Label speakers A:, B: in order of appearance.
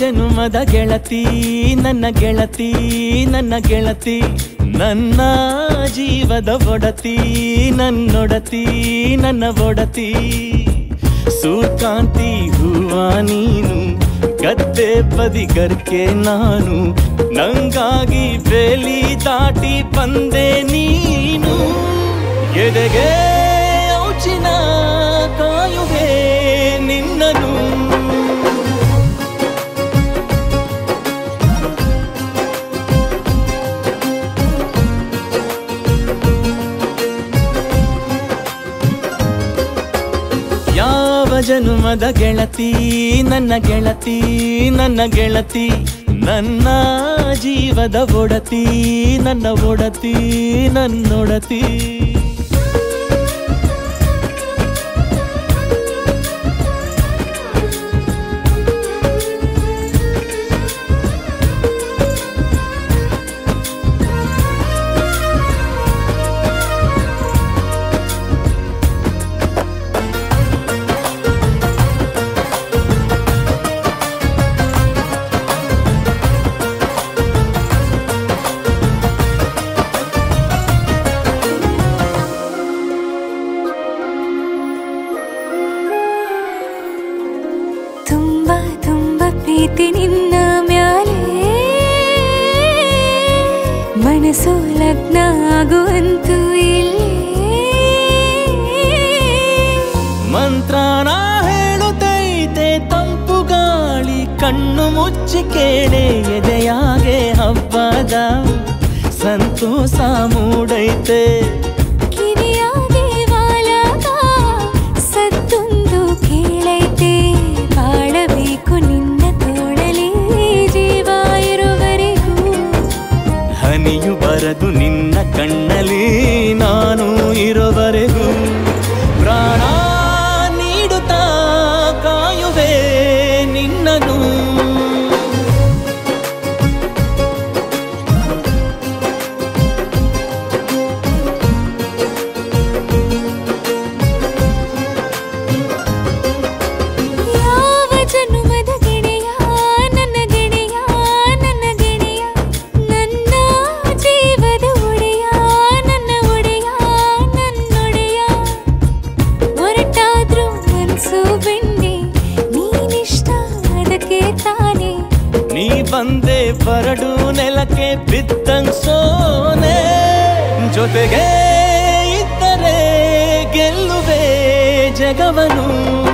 A: ಜನುಮದ ಗೆಳತಿ ನನ್ನ ಗೆಳತಿ ನನ್ನ ಗೆಳತಿ ನನ್ನ ಜೀವದ ಒಡತಿ ನನ್ನೊಡತಿ ನನ್ನ ಒಡತಿ ಸೂರ್ಕಾಂತಿ ಹೂವ ನೀನು ಗದ್ದೆ ಬದಿಗರ್ಕೆ ನಾನು ನಂಗಾಗಿ ಬೇಲಿ ದಾಟಿ ಬಂದೆ ನೀನು ಎದೆಗೆ ಔಚಿನ ಕಾಯುವೆ ನಿನ್ನನು ಯಾವ ಜನುಮದ ಗೆಳತಿ ನನ್ನ ಗೆಳತಿ ನನ್ನ ಗೆಳತಿ ನನ್ನ ಜೀವದ ಒಡತಿ ನನ್ನ ಒಡತಿ ನನ್ನೊಡತಿ
B: ತುಂಬ ತುಂಬ ಪ್ರೀತಿ ನಿನ್ನ ಮ್ಯಾಲೆ ಮನಸ್ಸು ಲಗ್ನ ಆಗುವಂತೂ ಇಲ್ಲೇ
A: ಮಂತ್ರನ ಹೇಳುತ್ತೈತೆ ತಂಪು ಗಾಳಿ ಕಣ್ಣು ಮುಚ್ಚಿ ಕೇಳೆ ಎದೆಯಾಗೆ ಹಬ್ಬದ ಸಂತೋಷ ಮೂಡೈತೆ
B: ಕಿವಿಯಾಗೆ ವಾಲಾಗ ಸತ್ತೊಂದು ಕೇಳೈತೆ ಬಾಳಬೇಕು ನಿನ್ನ ತೋಳಲಿ ಜೀವ ಇರುವರೆಗೂ
A: ಹನಿಯು ಬರದು ನಿನ್ನ ಕಣ್ಣಲ್ಲಿ ನಾನು ಇರೋವರೆಗೂ ಪ್ರಾಣ ನೀಡುತ್ತಾ ಕಾಯುವೆ ನಿನ್ನನು
B: ಯಾವ ಜನುಮದ ಗೆಳೆಯ ನನ್ನ ಗೆಳೆಯ ನನ್ನ ಗೆಳೆಯ ನನ್ನ ಜೀವದ ಒಡೆಯ ನನ್ನ ಒಡೆಯ ನನ್ನೊಡೆಯ ಹೊರಟಾದ್ರೂ ಮನಸ್ಸು ಬೆಂಡೆ ನೀನಿಷ್ಟ ಅದಕ್ಕೆ ತಾನೇ
A: ನೀ ಬಂದೆ ಬರಡು ನೆಲಕ್ಕೆ ಬಿದ್ದಂಗ್ ಸೋನೆ ಜೊತೆಗೆ ಇದ್ದರೆ ಗೆಲ್ಲುವೆ ಜಗವನು